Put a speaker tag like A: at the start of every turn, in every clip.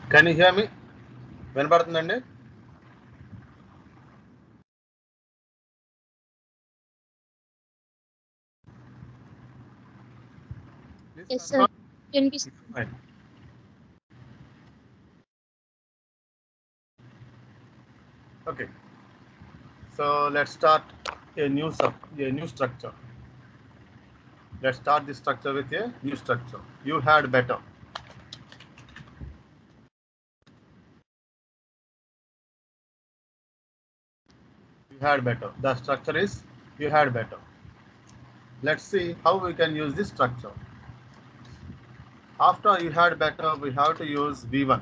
A: Can you here మీ వినపడుతుందండి
B: Yes, sir. వినిపిస్తుంది
A: Fine. Okay. So let's start a new sub, a new structure. Let's start this structure with a new structure. You had better. You had better. The structure is you had better. Let's see how we can use this structure. After you had better, we have to use V1.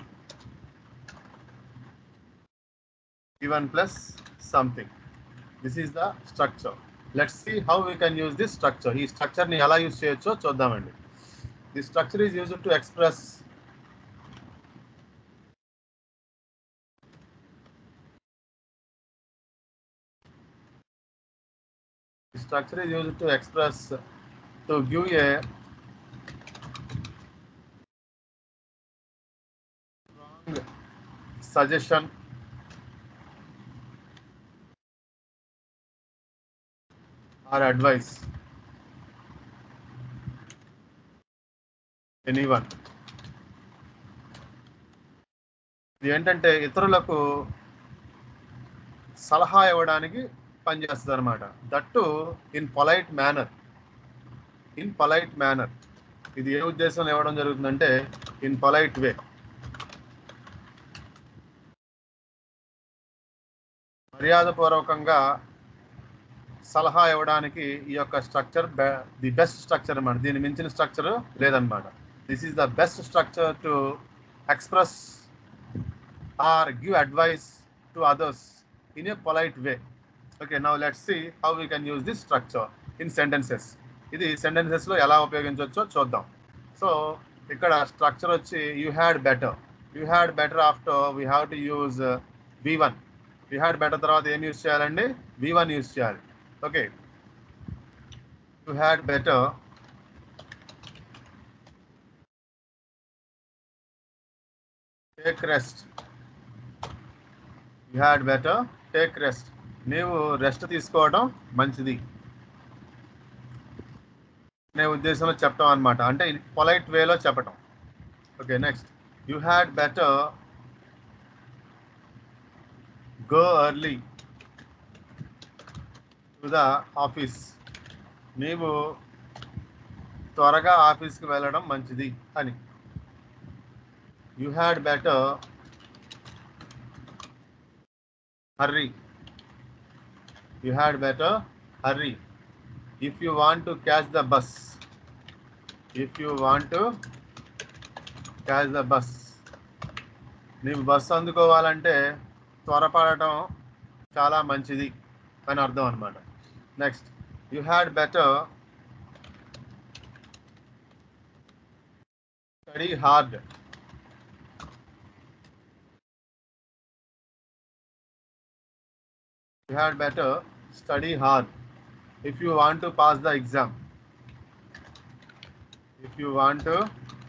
A: V1 plus something. This is the structure. Let's see how we can use this structure. ఈ structure ని ఎలా use చేయొచ్చో చూద్దామండి the structure is use to express The structure is used to express to give a strong suggestion or advice anyone ఇది ఏంటంటే ఇతరులకు సలహా ఇవ్వడానికి పనిచేస్తుంది అనమాట that in polite manner in polite manner ఇది ఏ ఉద్దేశంలో ఇవ్వడం జరుగుతుందంటే ఇన్ పొలైట్ వే మర్యాదపూర్వకంగా సలహా ఇవ్వడానికి ఈ యొక్క స్ట్రక్చర్ ది బెస్ట్ స్ట్రక్చర్ అన్నమాట దీన్ని మించిన స్ట్రక్చర్ లేదనమాట this is the best structure to express or give advice to others in a polite way okay now let's see how we can use this structure in sentences ఇది sentences లో ఎలా ఉపయోగించవచ్చో చూద్దాం so ఇక్కడ structure వచ్చి you had better you had better after we have to use V one you had better తర్వాత ఏం use చేయాలండి వి వన్ యూజ్ చేయాలి okay you had better take rest you had better take rest నీవు rest తీసుకోవడం మంచిది అనే ఉద్దేశంలో చెప్పడం అనమాట అంటే పొలైట్ వేలో చెప్పటం okay next you had better go early to the office నీవు త్వరగా ఆఫీస్కి వెళ్ళడం మంచిది అని you had better hurry you had better hurry if you want to catch the bus if you want to catch the bus నీవు bus అందుకోవాలంటే త్వరపడటం చాలా మంచిది అని అర్థం అనమాట next you had better study hard you had better study hard if you want to pass the exam if you want to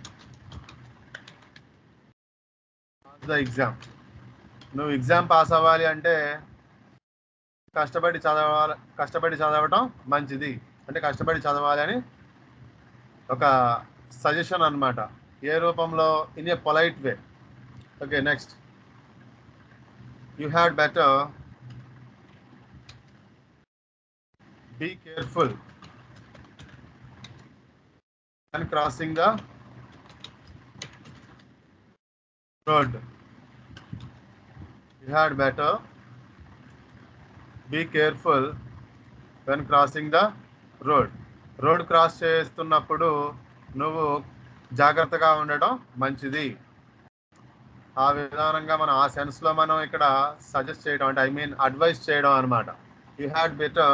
A: pass the exam నువ్వు exam pass అవ్వాలి అంటే కష్టపడి చదవాలి కష్టపడి చదవటం మంచిది అంటే కష్టపడి చదవాలి అని ఒక సజెషన్ అన్నమాట ఏ రూపంలో in a polite way okay next you had better be careful when crossing the road you had better be careful when crossing the road road cross చేస్తున్నప్పుడు నువ్వు జాగ్రత్తగా ఉండటం మంచిది ఆ విధానంగా మనం ఆ సెన్స్లో మనం ఇక్కడ సజెస్ట్ చేయడం అంటే ఐ మీన్ అడ్వైస్ చేయడం అనమాట you had better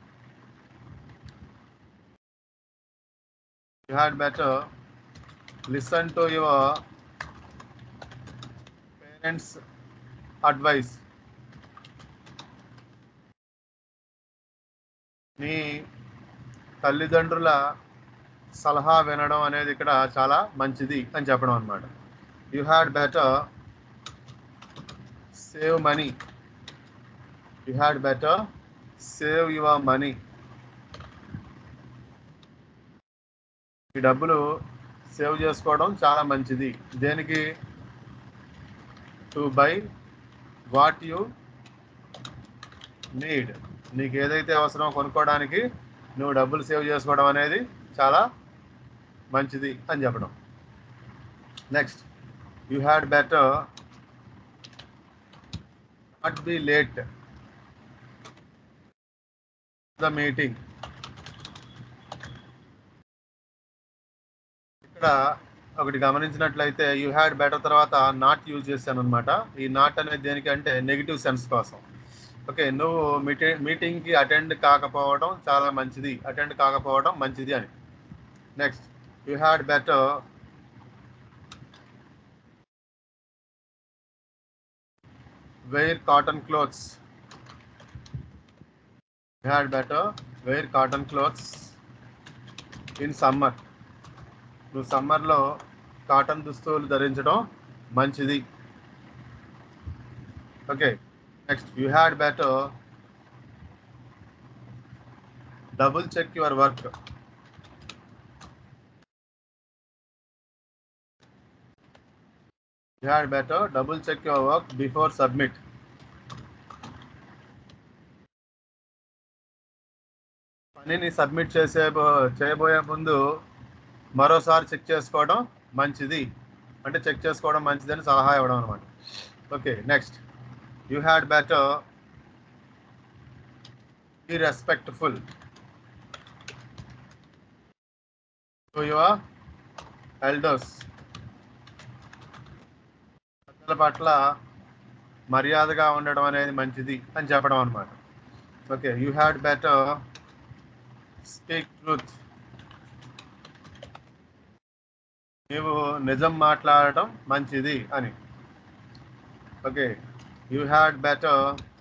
A: you had better listen to your parents advice నీ తల్లిదండ్రుల సలహా వినడం అనేది ఇక్కడ చాలా మంచిది అని చెప్పడం అనమాట you had better save money you had better save your money ఈ డబ్బులు సేవ్ చేసుకోవడం చాలా మంచిది దేనికి to buy what you need నీకు ఏదైతే అవసరమో కొనుక్కోవడానికి నువ్వు డబ్బులు సేవ్ చేసుకోవడం అనేది చాలా మంచిది అని చెప్పడం next you had better not be late the meeting ఇక్కడ ఒకటి గమనించినట్లయితే యూ హ్యాడ్ బెటర్ తర్వాత నాట్ యూజ్ చేశాను అనమాట ఈ నాట్ అనేది దేనికి అంటే నెగిటివ్ సెన్స్ కోసం ఓకే నువ్వు మీటింగ్ మీటింగ్కి అటెండ్ కాకపోవడం చాలా మంచిది అటెండ్ కాకపోవడం మంచిది అని next you had better wear cotton clothes you had better wear cotton clothes in summer నువ్వు సమ్మర్లో కాటన్ దుస్తువులు ధరించడం మంచిది okay next you had better double check your work you had better double check your work before submit పనిని submit చేసే చేయబోయే ముందు మరోసారి చెక్ చేసుకోవడం మంచిది అంటే చెక్ చేసుకోవడం మంచిదని సలహా ఇవ్వడం అనమాట okay next you had better be respectful to your elders పెద్దల పట్ల మర్యాదగా ఉండడం అనేది మంచిది అని చెప్పడం అనమాట okay you had better speak truth నీవు నిజం మాట్లాడటం మంచిది అని okay you had better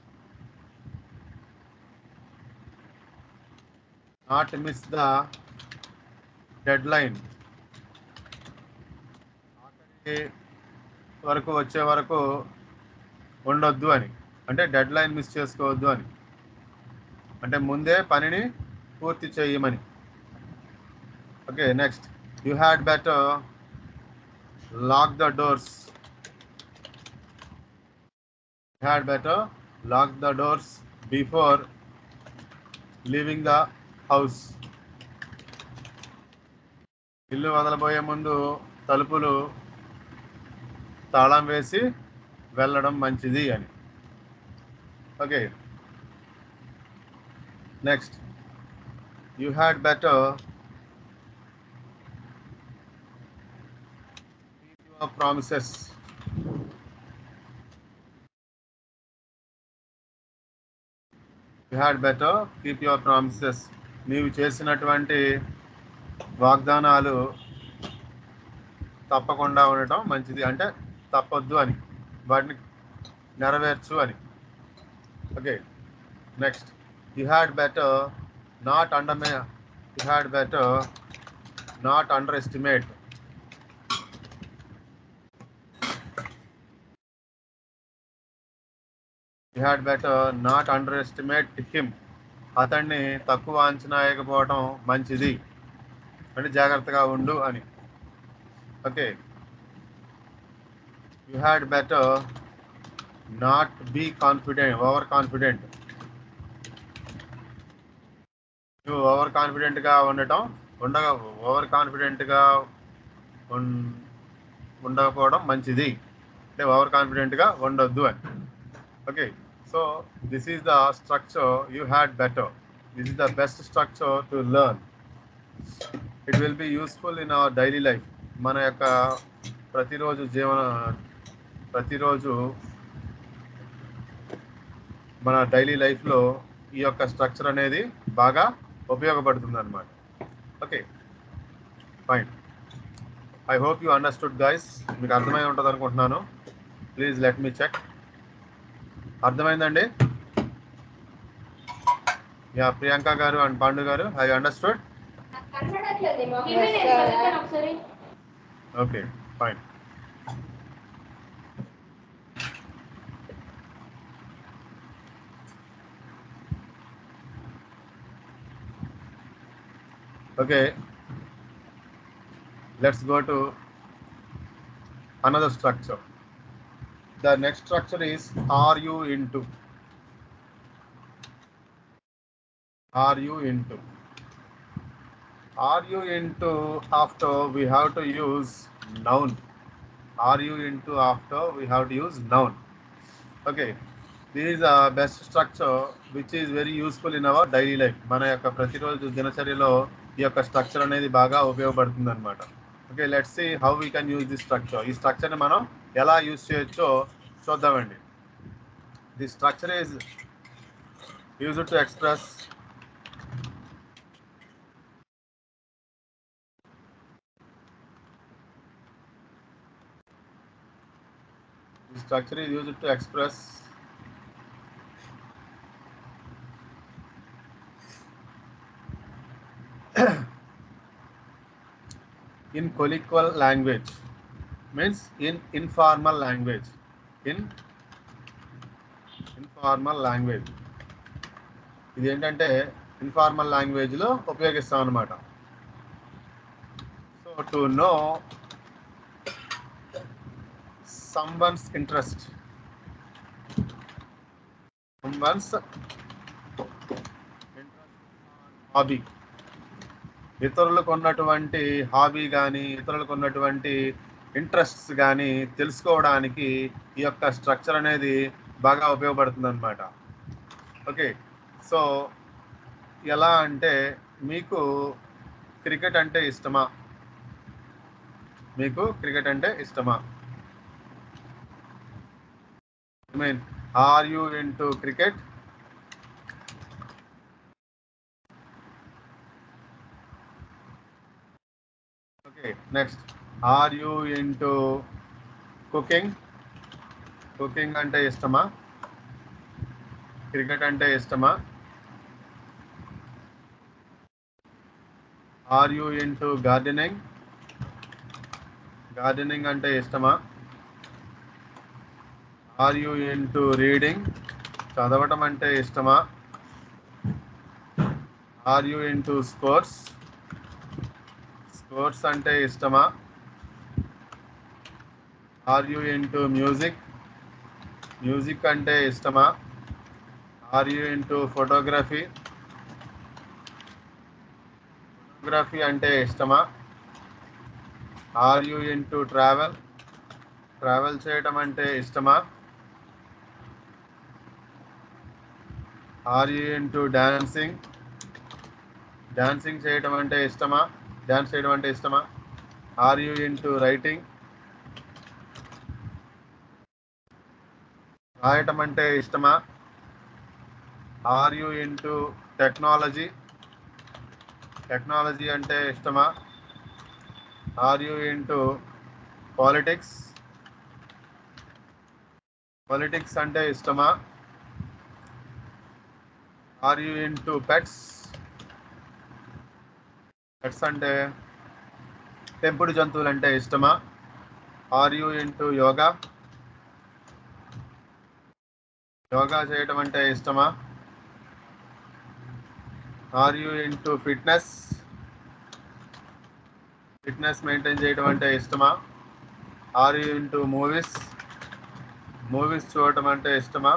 A: not miss the deadline ఆఖరి వరకు వచ్చే వరకు ఉండొద్దు అని అంటే డెడ్ లైన్ మిస్ చేసుకోవద్దు అని అంటే ముందే పనిని పూర్తి చేయమని okay next you had better lock the doors had better lock the doors before leaving the house ఇల్లు వదలబోయే ముందు తలుపులు తాళం వేసి వెళ్ళడం మంచిది అని okay next you had better your promises you had better keep your promises నీవు చేసినటువంటి వాగ్దానాలు తప్పకుండా ఉండటం మంచిది అంటే తప్పొద్దు అని వాటిని నెరవేర్చు అని okay next you had better not under you had better not underestimate you had better not underestimate him అతన్ని తక్కువ అంచనా వేయకపోవడం మంచిది అంటే జాగ్రత్తగా ఉండు అని okay you had better not be confident overconfident నువ్వు ఓవర్ కాన్ఫిడెంట్గా ఉండటం ఉండగా ఓవర్ కాన్ఫిడెంట్గా ఉండకపోవడం మంచిది అంటే ఓవర్ కాన్ఫిడెంట్గా ఉండొద్దు అని okay so this is the structure you had better this is the best structure to learn it will be useful in our daily life మన యొక్క ప్రతిరోజు జీవన ప్రతిరోజు మన డైలీ లైఫ్లో ఈ యొక్క స్ట్రక్చర్ అనేది బాగా ఉపయోగపడుతుంది అనమాట okay fine I hope you understood guys మీకు అర్థమై ఉంటుంది అనుకుంటున్నాను ప్లీజ్ లెట్ మీ చెక్ అర్థమైందండి యా ప్రియాంక గారు అండ్ పాండు గారు ఐ అండర్స్టూడ్
B: ఇవి నేను చదువుతాను ఒకసారి
A: okay fine okay let's go to another structure the next structure is ru into ru into ru into after we have to use noun ru into after we have to use noun okay this is a best structure which is very useful in our daily life మన యొక్క ప్రతిరోజు దినచర్యలో ఈ యొక్క structure అనేది బాగా ఉపయోగపడుతుంది అనమాట okay let see how we can use this structure ఈ స్ట్రక్చర్ని మనం ఎలా యూజ్ చేయొచ్చో చూద్దామండి the structure is use to express The structure is used to express in colloquial language means in informal language in informal language ఇది ఏంటంటే informal లాంగ్వేజ్లో ఉపయోగిస్తాం అనమాట so to know someone's interest someone's hobby ఇతరులకు ఉన్నటువంటి hobby కానీ ఇతరులకు ఉన్నటువంటి ఇంట్రెస్ట్స్ కానీ తెలుసుకోవడానికి ఈ యొక్క స్ట్రక్చర్ అనేది బాగా ఉపయోగపడుతుంది అనమాట ఓకే సో ఎలా అంటే మీకు క్రికెట్ అంటే ఇష్టమా మీకు క్రికెట్ అంటే ఇష్టమా I mean, are you into cricket? Okay, next. Are you into cooking? Cooking అంటే ఇష్టమా క్రికెట్ అంటే ఇష్టమా are you into gardening gardening అంటే ఇష్టమా ఆర్ యూ ఇంటూ రీడింగ్ చదవటం అంటే ఇష్టమా are you into sports sports అంటే ఇష్టమా are you into music music అంటే ఇష్టమా are you into photography photography అంటే ఇష్టమా are you into travel travel చేయటం అంటే ఇష్టమా are you into dancing dancing చేయటం అంటే ఇష్టమా డాన్స్ చేయడం అంటే ఇష్టమా ఆర్ యూ ఇంటూ రైటింగ్ రాయటం అంటే ఇష్టమా are you into technology technology అంటే ఇష్టమా are you into politics politics అంటే ఇష్టమా are you into pets pets అంటే పెంపుడు జంతువులు అంటే ఇష్టమా are you into yoga yoga చేయటం అంటే ఇష్టమా are you into fitness fitness maintain చేయడం అంటే ఇష్టమా are you into movies movies చూడటం అంటే ఇష్టమా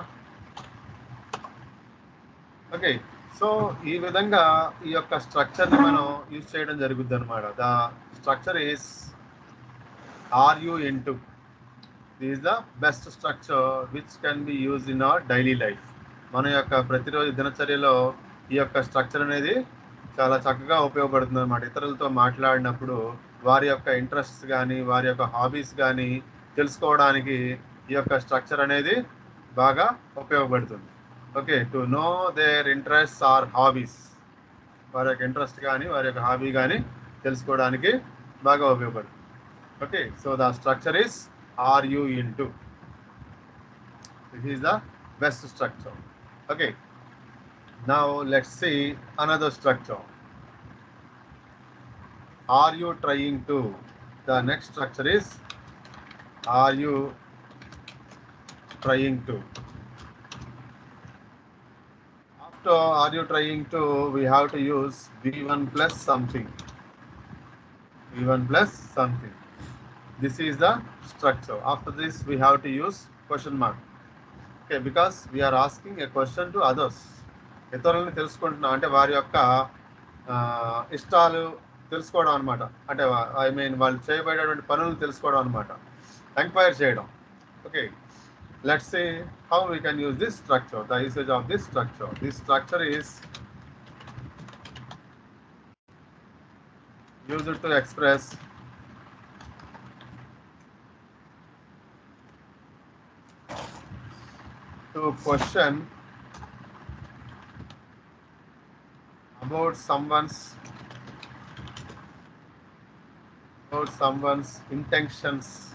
A: ఓకే సో ఈ విధంగా ఈ యొక్క స్ట్రక్చర్ని మనం యూజ్ చేయడం జరుగుద్ది అనమాట the structure is are you into is the best structure which can be use in our daily life మన యొక్క ప్రతిరోజు దినచర్యలో ఈ యొక్క స్ట్రక్చర్ అనేది చాలా చక్కగా ఉపయోగపడుతుంది అనమాట ఇతరులతో మాట్లాడినప్పుడు వారి యొక్క ఇంట్రెస్ట్స్ కానీ వారి యొక్క హాబీస్ కానీ తెలుసుకోవడానికి ఈ యొక్క స్ట్రక్చర్ అనేది బాగా ఉపయోగపడుతుంది okay to know their interest or hobbies వారి యొక్క ఇంట్రెస్ట్ కానీ వారి యొక్క హాబీ కానీ తెలుసుకోవడానికి బాగా ఉపయోగపడుతుంది okay so the structure is are you into this is the best structure okay Now let's see another structure. Are you trying to? The next structure is Are you trying to? to are you trying to we have to use v1 plus something v1 plus something this is the structure after this we have to use question mark okay because we are asking a question to others ఇతరులను తెలుసుకుంటున్నాం అంటే వారి యొక్క ఆ, ఇష్టాలు తెలుసుకోవడం అనమాట అంటే ఐ మీన్ వాళ్ళు చేయబడేటువంటి పనులు తెలుసుకోవడం అనమాట ఎంక్వైర్ చేయడం okay let's say how we can use this structure, the usage of this structure. This structure is used to express to question about someone's about someone's intentions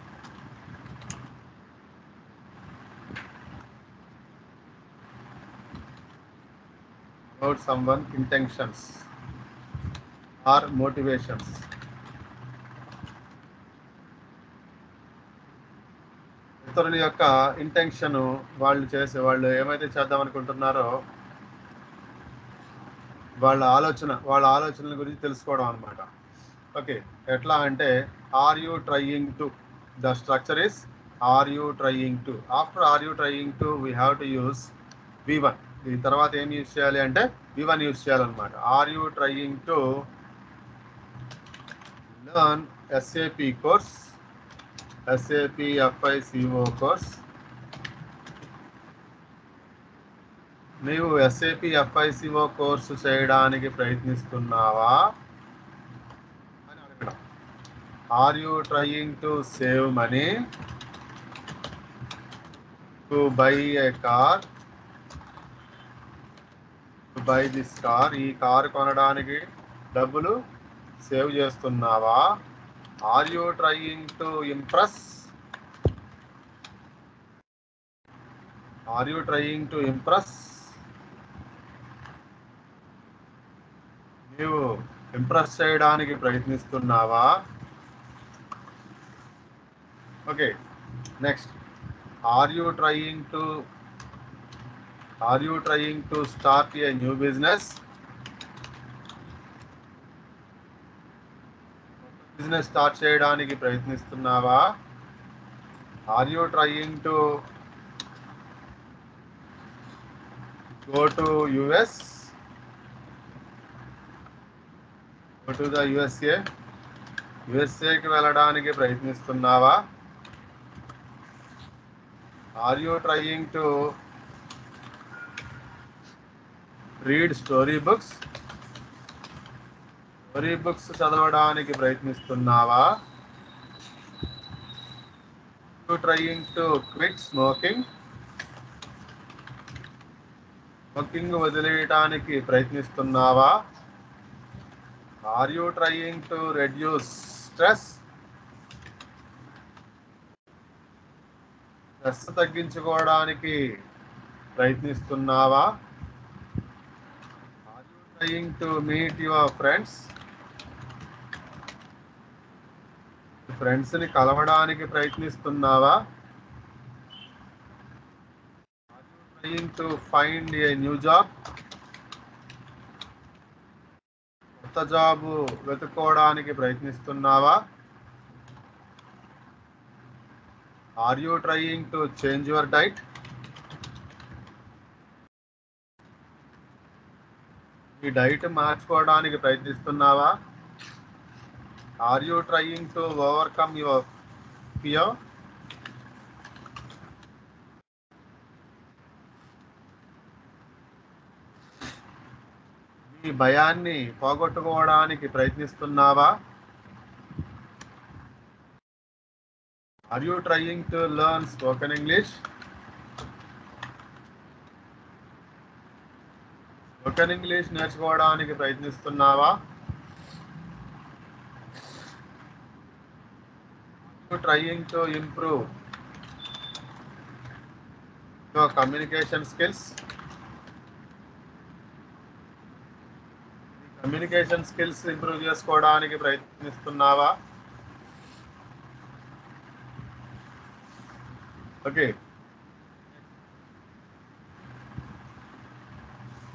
A: about someone intentions or motivations ఇతరుల యొక్క intention వాళ్ళు చేసే వాళ్ళు ఏమైతే చేద్దాం అనుకుంటున్నారో వాళ్ళ ఆలోచన వాళ్ళ ఆలోచనల గురించి తెలుసుకోవడం అనమాట ఓకే ఎట్లా అంటే are you trying to the structure is are you trying to after are you trying to we have to use V one దీని తర్వాత ఏం యూజ్ చేయాలి అంటే వి వన్ యూజ్ చేయాలన్నమాట are you trying to learn SAP course SAP FICO course నీవు SAP FICO course చేయడానికి ప్రయత్నిస్తున్నావా అని అడగడం are you trying to save money to buy a car to buy this car ఈ car కొనడానికి డబ్బులు save చేస్తున్నావా are you trying to impress are you trying to impress నీవు ఇంప్రెస్ చేయడానికి ప్రయత్నిస్తున్నావా okay next are you trying to are you trying to start a new business business start చేయడానికి ప్రయత్నిస్తున్నావా are you trying to go to US go to the USA యుఎస్ఏకి వెళ్ళడానికి ప్రయత్నిస్తున్నావా are you trying to read story books story books చదవడానికి ప్రయత్నిస్తున్నావా you trying to quit smoking smoking వదిలేయటానికి ప్రయత్నిస్తున్నావా are you trying to reduce stress stress తగ్గించుకోవడానికి ప్రయత్నిస్తున్నావా are you trying to meet your friends ఫ్రెండ్స్ని కలవడానికి ప్రయత్నిస్తున్నావా are you trying to find a new job కొత్త జాబు వెతుక్కోవడానికి ప్రయత్నిస్తున్నావా are you trying to change your diet ఈ డైట్ మార్చుకోవడానికి ప్రయత్నిస్తున్నావా are you trying to overcome your fear ఈ భయాన్ని పోగొట్టుకోవడానికి ప్రయత్నిస్తున్నావా are you trying to learn spoken English spoken English నేర్చుకోవడానికి ప్రయత్నిస్తున్నావా trying to improve your communication skills communication skills improve చేసుకోవడానికి ప్రయత్నిస్తున్నావా okay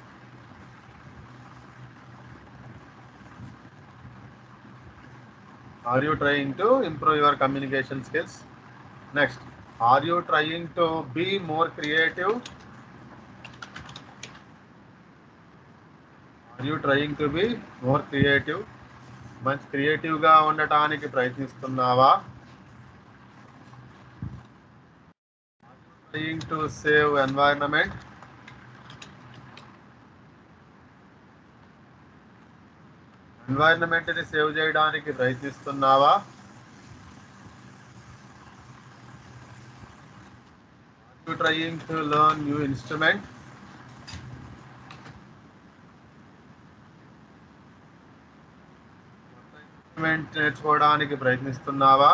A: are you trying to improve your communication skills next are you trying to be more creative are you trying to be more creative మంచి క్రియేటివ్గా ఉండటానికి ప్రయత్నిస్తున్నావా trying to save environment environment ని save చేయడానికి ప్రయత్నిస్తున్నావా you trying to learn new instrument instrument నేర్చుకోవడానికి ప్రయత్నిస్తున్నావా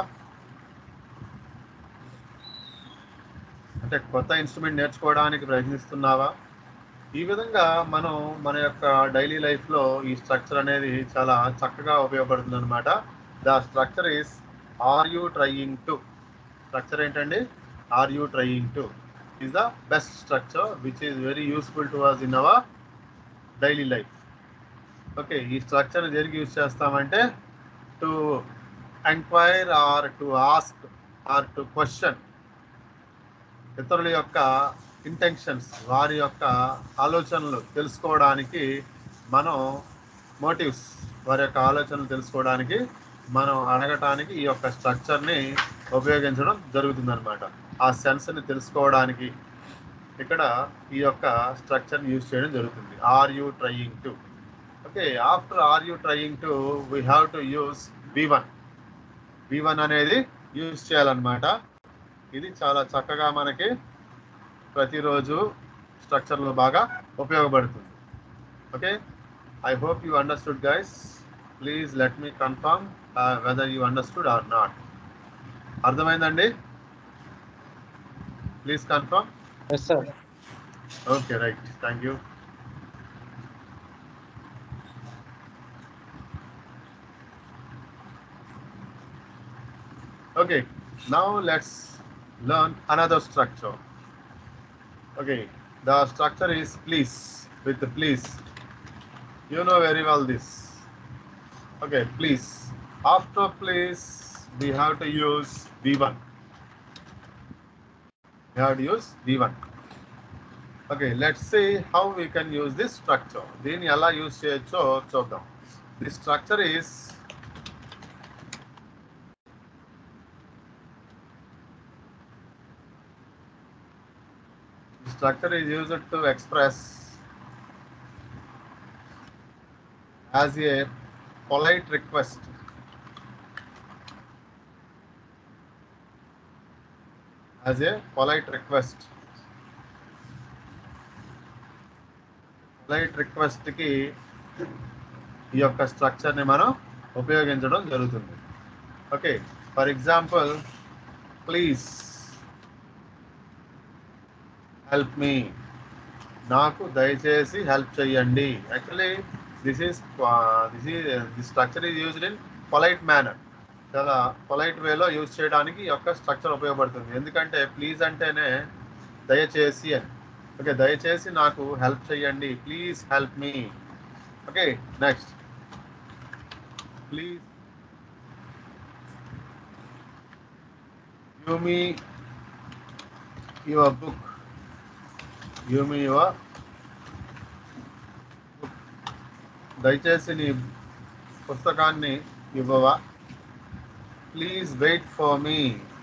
A: అంటే కొత్త ఇన్స్ట్రుమెంట్ నేర్చుకోవడానికి ప్రయత్నిస్తున్నావా ఈ విధంగా మనం మన యొక్క డైలీ లైఫ్లో ఈ స్ట్రక్చర్ అనేది చాలా చక్కగా ఉపయోగపడుతుంది అనమాట the structure is are you trying to structure ఏంటండి are you trying to is the best structure which is very useful to us in our daily life okay ఈ స్ట్రక్చర్ దేనికి యూజ్ చేస్తామంటే to enquire or to ask or to question ఇతరుల యొక్క intentions వారి యొక్క ఆలోచనలు తెలుసుకోవడానికి మనం మోటివ్స్ వారి యొక్క ఆలోచనలు తెలుసుకోవడానికి మనం అడగటానికి ఈ యొక్క స్ట్రక్చర్ని ఉపయోగించడం జరుగుతుందన్నమాట ఆ సెన్స్ని తెలుసుకోవడానికి ఇక్కడ ఈ యొక్క స్ట్రక్చర్ని యూజ్ చేయడం జరుగుతుంది are you trying to okay after are you trying to we have to use V one V one అనేది యూజ్ చేయాలన్నమాట ఇది చాలా చక్కగా మనకి ప్రతిరోజు స్ట్రక్చర్లో బాగా ఉపయోగపడుతుంది okay I hope you understood guys please let me confirm whether you understood or not అర్థమైందండి please confirm
C: yes sir
A: okay right thank you Okay, now let's learn another structure. Okay, the structure is please with the please. You know very well this. Okay, please. After please, we have to use V1. We have to use V1. Okay, let's see how we can use this structure. దీన్ని ఎలా use చేయొచ్చో చూద్దాం this structure is structure is used to express as a polite request as a polite request polite request కి ఈ యొక్క structure ని మనం ఉపయోగించడం జరుగుతుంది okay for example please help me నాకు దయచేసి హెల్ప్ చేయండి యాక్చువల్లీ దిస్ ఈస్ దిస్ ఈ the structure is used in polite manner చాలా పొలైట్ వేలో యూజ్ చేయడానికి ఈ యొక్క స్ట్రక్చర్ ఉపయోగపడుతుంది ఎందుకంటే ప్లీజ్ అంటేనే దయచేసి అని ఓకే దయచేసి నాకు హెల్ప్ చేయండి please help me okay next please you me your book give me your దయచేసి నీ పుస్తకాన్ని ఇవ్వవా please wait for me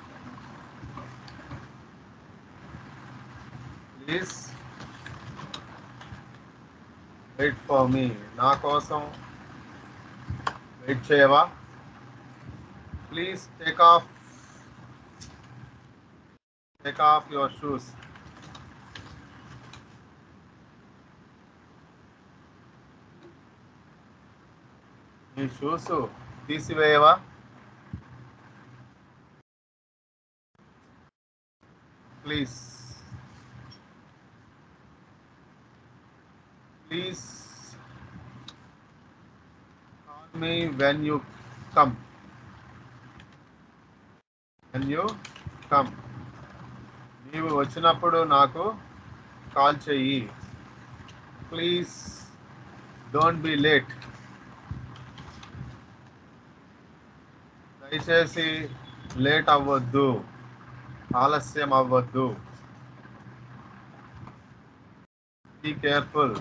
A: please wait for me నా కోసం వెయిట్ చేయవా please take off take off your shoes నీ షూస్ తీసివేయవా please please call me when you come when you come నీవు వచ్చినప్పుడు నాకు కాల్ చెయ్యి ప్లీజ్ డోంట్ బి లేట్ దయచేసి లేట్ అవ్వద్దు ఆలస్యం అవ్వద్దు బీ కేర్ఫుల్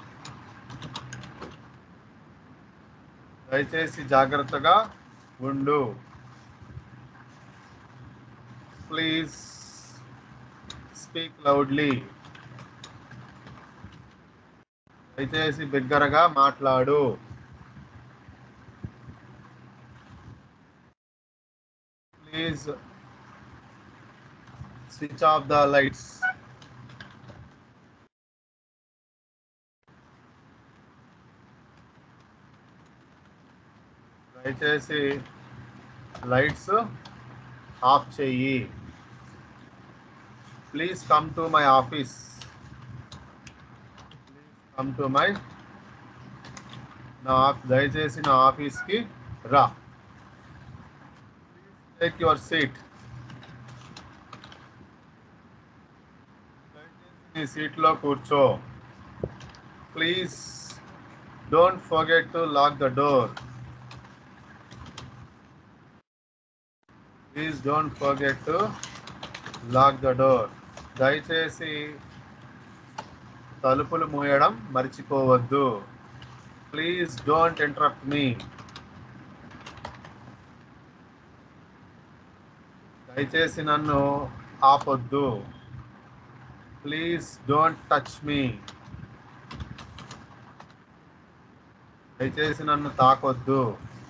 A: దయచేసి జాగ్రత్తగా ఉండు ప్లీజ్ స్పీక్ లౌడ్లీ దయచేసి బిగ్గరగా మాట్లాడు please switch off the lights దయచేసి లైట్స్ ఆఫ్ చెయ్యి please come to my office please come to my నా ఆఫ్- దయచేసి నా ఆఫీస్కి రా టేక్ యువర్ సీట్ నీ సీట్లో కూర్చో please don't forget to lock the door please don't forget to lock the door దయచేసి తలుపులు మూయడం మర్చిపోవద్దు ప్లీజ్ డోంట్ ఇంటరప్ట్ మీ దయచేసి నన్ను ఆపొద్దు ప్లీజ్ డోంట్ టచ్ మీ దయచేసి నన్ను తాకొద్దు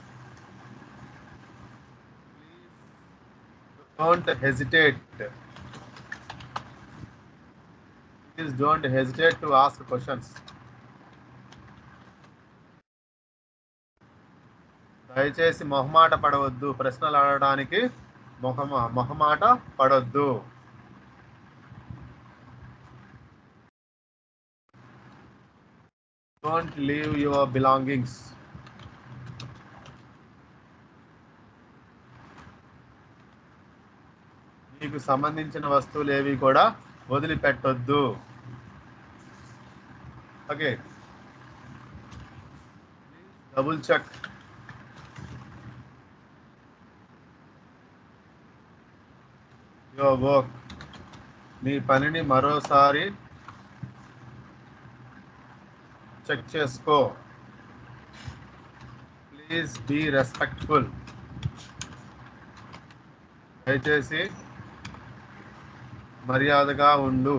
A: don't hesitate please don't hesitate to ask questions దయచేసి మొహమాట పడవద్దు ప్రశ్నలు అడగడానికి మొహమ మొహమాట పడొద్దు డోంట్ లీవ్ యువర్ బిలాంగింగ్స్ మీకు సంబంధించిన వస్తువులు ఏవి కూడా వదిలిపెట్టొద్దు okay double check your work మీ పనిని మరోసారి చెక్ చేసుకో ప్లీజ్ బీ రెస్పెక్ట్ఫుల్ దయచేసి మర్యాదగా ఉండు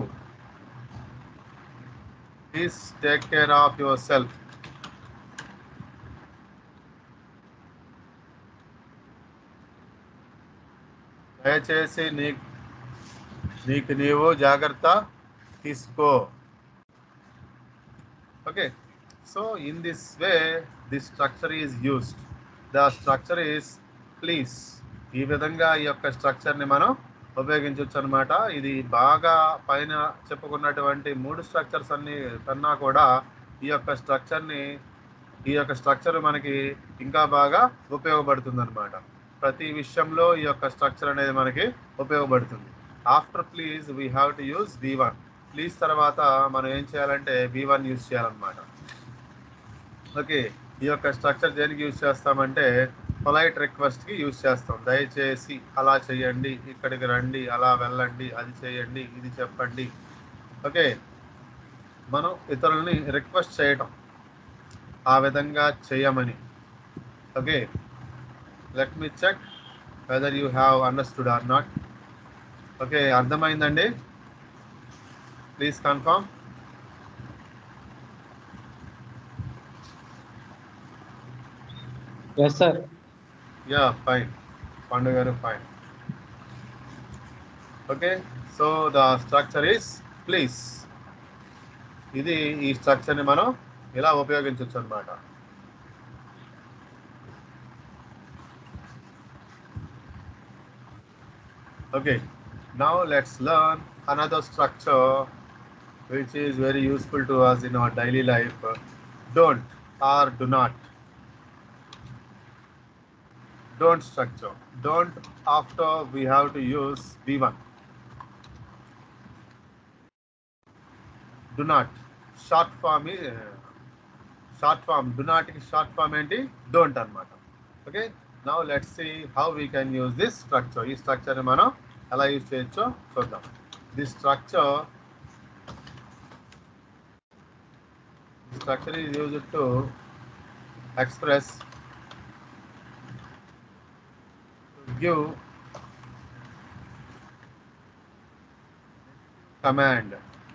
A: please take care of yourself దయచేసి నీ నీకు నీవు జాగ్రత్త తీసుకో okay so in this way this structure is used the structure is please ఈ విధంగా ఈ యొక్క స్ట్రక్చర్ని మనం ఉపయోగించవచ్చు అనమాట ఇది బాగా పైన చెప్పుకున్నటువంటి మూడు స్ట్రక్చర్స్ అన్ని కన్నా కూడా ఈ యొక్క స్ట్రక్చర్ని ఈ యొక్క స్ట్రక్చర్ మనకి ఇంకా బాగా ఉపయోగపడుతుంది అనమాట ప్రతి విషయంలో ఈ యొక్క స్ట్రక్చర్ అనేది మనకి ఉపయోగపడుతుంది after please we have to use V one please తర్వాత మనం ఏం చేయాలంటే బీ వన్ యూజ్ చేయాలన్నమాట ఓకే ఈ యొక్క స్ట్రక్చర్ దేనికి యూజ్ చేస్తామంటే పొలైట్ రిక్వెస్ట్కి యూజ్ చేస్తాం దయచేసి అలా చేయండి ఇక్కడికి రండి అలా వెళ్ళండి అది చేయండి ఇది చెప్పండి ఓకే మనం ఇతరులని రిక్వెస్ట్ చేయటం ఆ విధంగా చేయమని okay let me check whether you have understood or not okay అర్థమైందండి please confirm
C: yes sir
A: ya fine Pandu garu fine okay so the structure is please ఇది ఈ స్ట్రక్చర్ని మనం ఇలా ఉపయోగించవచ్చు అనమాట Okay, now let's learn another structure which is very useful to us in our daily life. Don't or do not. Don't structure. Don't after we have to use V1. Do not. Short form is short form do not కి short form ఏంటి don't అన్నమాట okay now let's see how we can use this structure ఈ structure మనం ఎలా use చేయొచ్చో చూద్దాం this structure structure is used to express to give command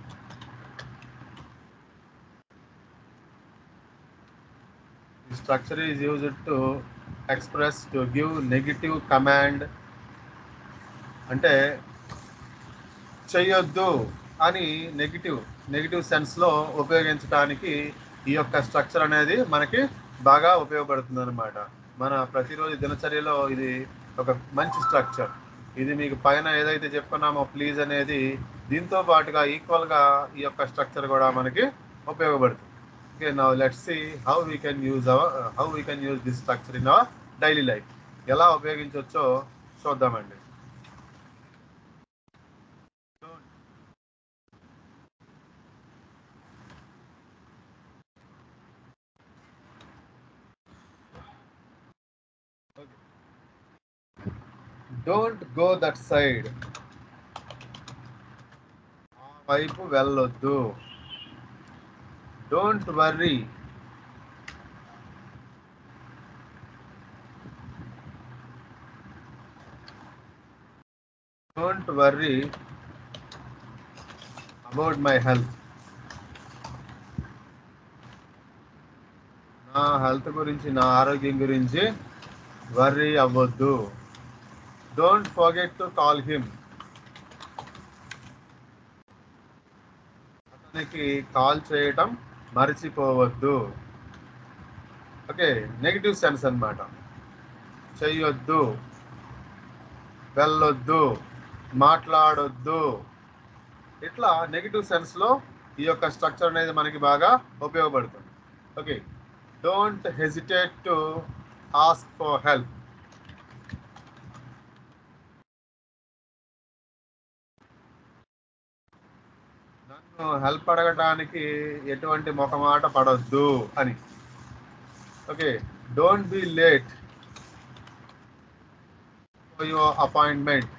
A: the structure is used to express to give negative command అంటే చెయ్యొద్దు అని negative negative సెన్స్లో ఉపయోగించడానికి ఈ యొక్క స్ట్రక్చర్ అనేది మనకి బాగా ఉపయోగపడుతుంది అనమాట మన ప్రతిరోజు దినచర్యలో ఇది ఒక మంచి స్ట్రక్చర్ ఇది మీకు పైన ఏదైతే చెప్పుకున్నామో ప్లీజ్ అనేది దీంతో పాటుగా ఈక్వల్గా ఈ యొక్క స్ట్రక్చర్ కూడా మనకి ఉపయోగపడుతుంది okay now let's see how we can use our how we can use this structure in our daily life ఎలా ఉపయోగించవచ్చో చూద్దామండి డోంట్ గో దట్ సైడ్ ఆ వైపు వెళ్ళొద్దు don't worry don't worry about my health నా హెల్త్ గురించి నా ఆరోగ్యం గురించి వర్రీ అవ్వద్దు don't forget to call him అతనికి కాల్ చేయటం మర్చిపోవద్దు ఓకే నెగిటివ్ సెన్స్ అన్నమాట చెయ్యొద్దు వెళ్ళొద్దు మాట్లాడొద్దు ఇట్లా నెగిటివ్ సెన్స్లో ఈ యొక్క స్ట్రక్చర్ అనేది మనకి బాగా ఉపయోగపడుతుంది okay don't hesitate to ask for help నన్ను హెల్ప్ అడగటానికి ఎటువంటి మొఖమాట పడొద్దు అని okay don't be late for your appointment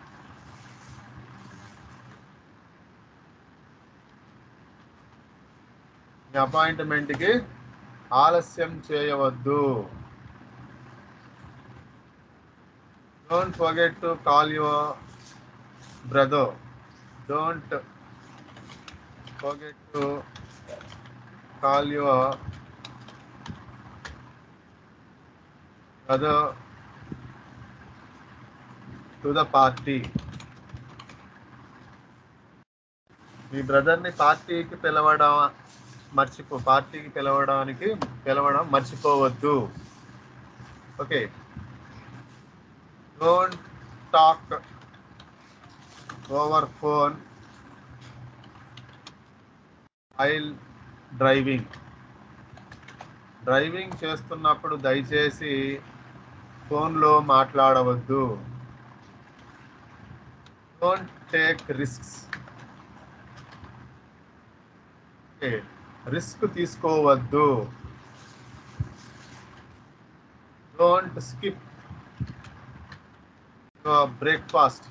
A: మీ అపాయింట్మెంట్కి ఆలస్యం చేయవద్దు don't forget to call your brother don't forget to call your brother to the party. మీ బ్రదర్ని పార్టీకి పిలవడం మర్చిపో పార్టీకి పిలవడానికి పిలవడం మర్చిపోవద్దు okay don't talk over phone while driving driving చేస్తున్నప్పుడు దయచేసి ఫోన్లో మాట్లాడవద్దు డోంట్ టేక్ రిస్క్స్ రిస్క్ తీసుకోవద్దు డోంట్ స్కిప్ బ్రేక్ఫాస్ట్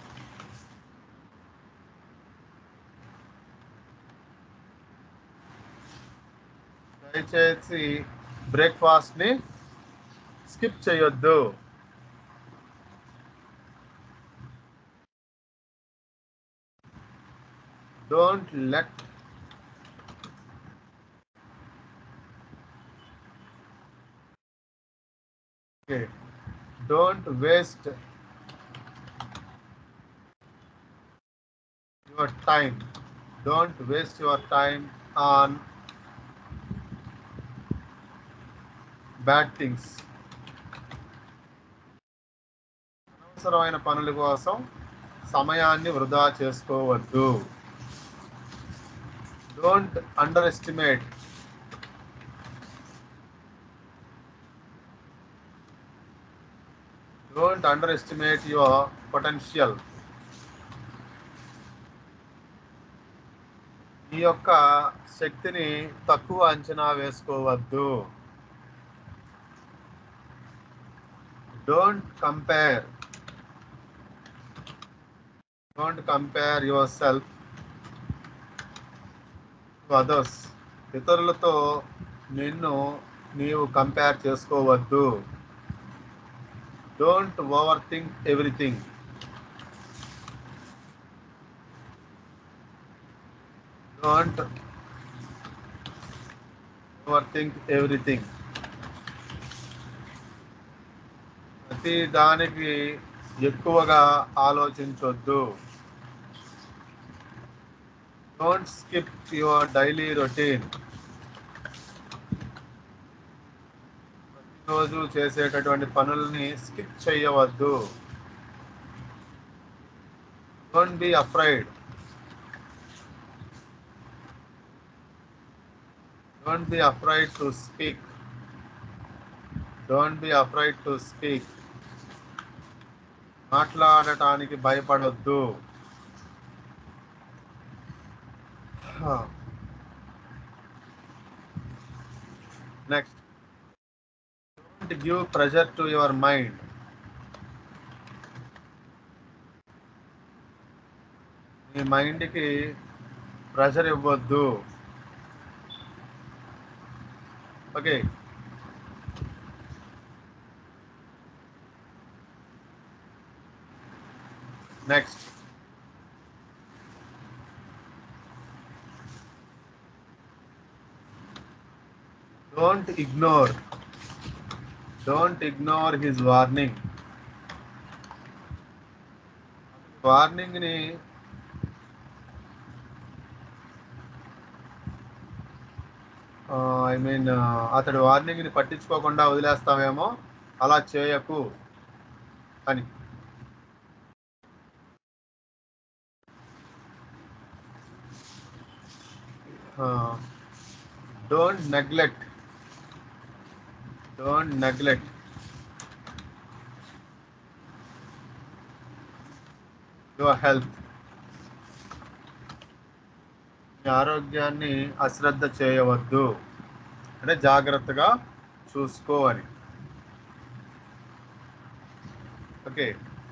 A: దయచేసి బ్రేక్ఫాస్ట్ ని స్కిప్ చేయొద్దు don't let don't waste your time don't waste your time on bad things అనవసరమైన పనుల కోసం సమయాన్ని వృధా చేసుకోవద్దు don't underestimate don't underestimate your potential ఈ యొక్క శక్తిని తక్కువ అంచనా వేసుకోవద్దు don't compare don't compare yourself to others ఇతరులతో నిన్ను నీవు కంపేర్ చేసుకోవద్దు don't overthink everything don't overthink everything ప్రతి దానికి ఎక్కువగా ఆలోచించొద్దు don't skip your daily routine ప్రతిరోజు చేసేటటువంటి పనుల్ని స్కిప్ చేయవద్దు don't be afraid don't be afraid to speak don't be afraid to speak మాట్లాడటానికి భయపడొద్దు next don't give pressure to your mind మీ మైండ్కి ప్రెషర్ ఇవ్వద్దు okay next don't ignore don't ignore his warning warning ని I mean అతడి warning ని పట్టించుకోకుండా వదిలేస్తావేమో అలా చేయకు అని don't neglect don't neglect your health మీ ఆరోగ్యాన్ని అశ్రద్ధ చేయవద్దు అంటే జాగ్రత్తగా చూసుకో అని okay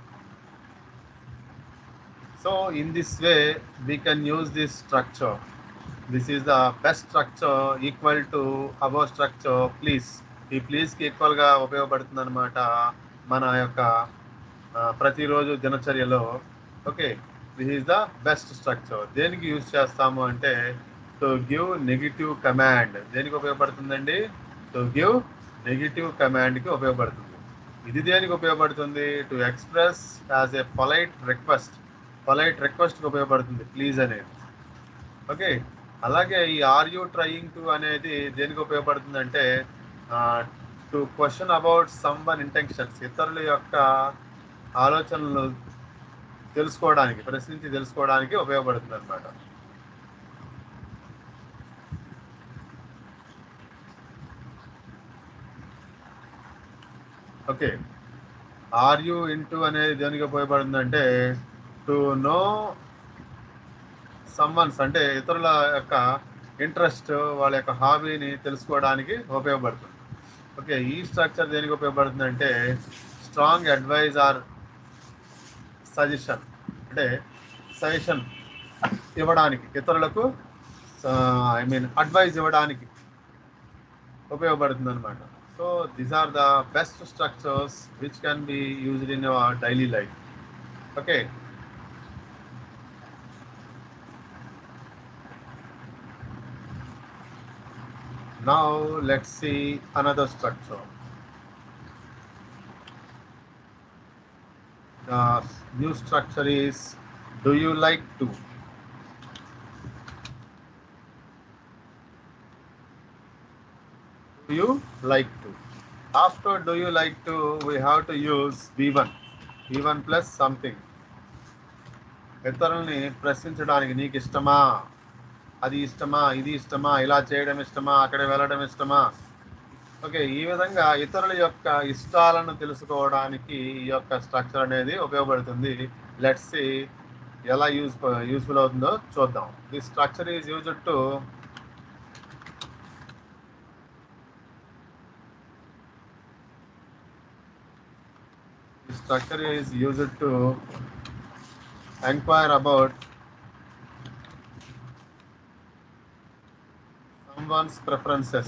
A: so in this way we can use this structure this is the best structure equal to above structure please ఈ ప్లీజ్కి ఈక్వల్గా ఉపయోగపడుతుంది అనమాట మన యొక్క ఆ, ప్రతిరోజు దినచర్యలో okay this is the best structure దేనికి యూజ్ చేస్తాము అంటే టు గివ్ నెగిటివ్ కమాండ్ దేనికి ఉపయోగపడుతుందండి టు గివ్ నెగిటివ్ కమాండ్కి ఉపయోగపడుతుంది ఇది దేనికి ఉపయోగపడుతుంది to express as a polite request polite రిక్వెస్ట్కి ఉపయోగపడుతుంది ప్లీజ్ అనేది ఓకే అలాగే ఈ ఆర్ యూ ట్రయింగ్ టు అనేది దేనికి ఉపయోగపడుతుంది అంటే to question about someone intentions ఇతరుల యొక్క ఆలోచనలు తెలుసుకోవడానికి ప్రశ్నించి తెలుసుకోవడానికి ఉపయోగపడుతుంది అనమాట ఓకే ఆర్ యూ ఇంటూ అనేది దేనికి ఉపయోగపడుతుందంటే టు నో సమ్మన్స్ అంటే ఇతరుల యొక్క ఇంట్రెస్ట్ వాళ్ళ యొక్క హాబీని తెలుసుకోవడానికి ఉపయోగపడుతుంది ఓకే ఈ స్ట్రక్చర్ దేనికి ఉపయోగపడుతుంది అంటే స్ట్రాంగ్ అడ్వైజ్ ఆర్ సజెషన్ అంటే సజెషన్ ఇవ్వడానికి ఇతరులకు ఐ మీన్ అడ్వైజ్ ఇవ్వడానికి ఉపయోగపడుతుంది అనమాట so these are the best structures which can be used in your daily life okay Now let's see another structure. The new structure is do you like to? Do you like to? After do you like to, we have to use V1. V1 plus something. ఇతరుల్ని ప్రశ్నించడానికి నీకు ఇష్టమా అది ఇష్టమా ఇది ఇష్టమా ఇలా చేయడం ఇష్టమా అక్కడ వెళ్ళడం ఇష్టమా ఓకే ఈ విధంగా ఇతరుల యొక్క ఇష్టాలను తెలుసుకోవడానికి ఈ యొక్క స్ట్రక్చర్ అనేది ఉపయోగపడుతుంది లెట్స్ ఎలా యూజ్ యూస్ఫుల్ అవుతుందో చూద్దాం the structure is used to structure is used to inquire about someone's preferences.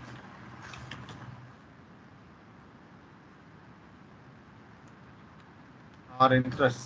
A: or interests.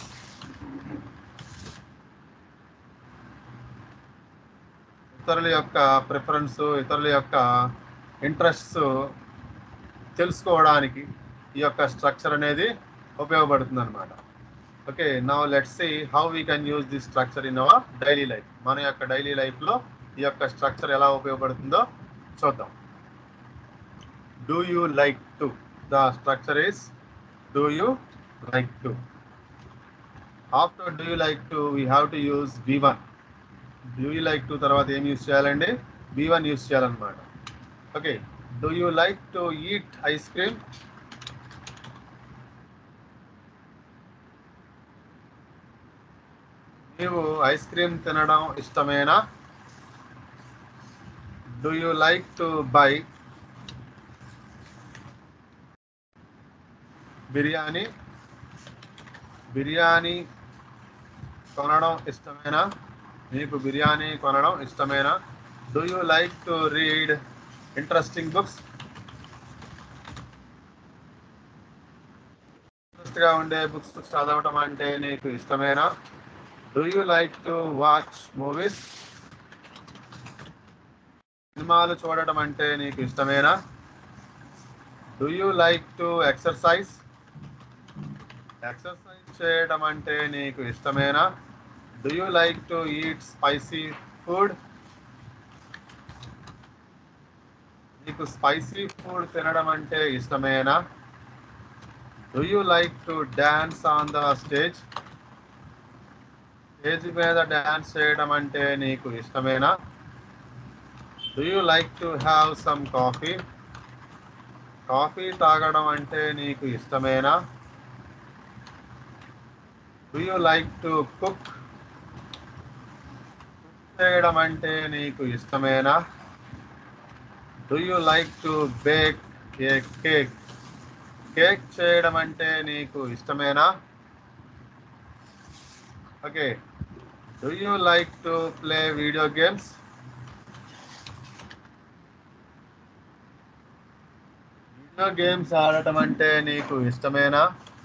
A: ఇతరుల యొక్క ప్రిఫరెన్స్ ఇతరుల యొక్క ఇంట్రెస్ట్స్ తెలుసుకోవడానికి ఈ యొక్క స్ట్రక్చర్ అనేది ఉపయోగపడుతుంది అనమాట okay now let see how we can use this structure in our daily life మన యొక్క డైలీ లైఫ్లో ఈ యొక్క స్ట్రక్చర్ ఎలా ఉపయోగపడుతుందో చూద్దాం do you like to the structure is do you like to after do you like to we have to use V one do you like to తర్వాత ఏం యూస్ చేయాలండి బీ వన్ యూస్ చేయాలన్నమాట okay do you like to eat ice cream నీవు ice cream తినడం ఇష్టమేనా do you like to buy biryani biryani కొనడం ఇష్టమేనా మీకు బిర్యానీ కొనడం ఇష్టమేనా do you like to read interesting books ఇంట్రెస్ట్గా ఉండే బుక్స్ చదవటం అంటే నీకు ఇష్టమేనా do you like to watch movies సినిమాలు చూడటం అంటే నీకు ఇష్టమేనా do you like to exercise exercise చేయడం అంటే నీకు ఇష్టమేనా do you like to eat spicy food నీకు స్పైసీ ఫుడ్ తినడం అంటే ఇష్టమేనా do you like to dance on the stage stage మీద డ్యాన్స్ చేయడం అంటే నీకు ఇష్టమేనా do you like to have some coffee coffee తాగడం అంటే నీకు ఇష్టమేనా do you like to cook చేయడం అంటే నీకు ఇష్టమేనా do you like to bake a cake cake చేయడం అంటే నీకు ఇష్టమేనా okay do you like to play video games video games ఆడటం అంటే నీకు ఇష్టమేనా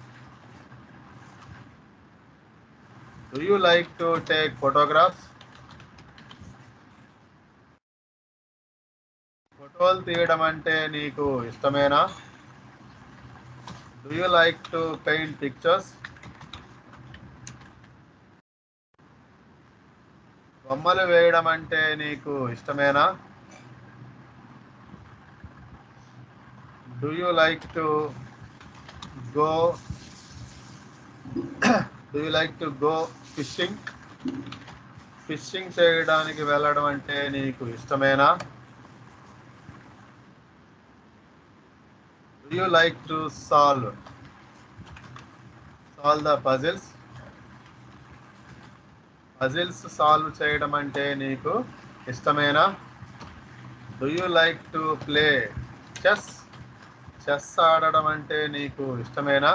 A: do you like to take photographs ఫోటోలు తీయడం అంటే నీకు ఇష్టమేనా do you like to paint pictures బొమ్మలు వేయడం అంటే నీకు ఇష్టమేనా do you like to go do you like to go fishing fishing చేయడానికి వెళ్ళడం అంటే నీకు ఇష్టమేనా do you like to solve solve the puzzles puzzles solve చేయడం అంటే నీకు ఇష్టమేనా do you like to play chess chess ఆడడం అంటే నీకు ఇష్టమేనా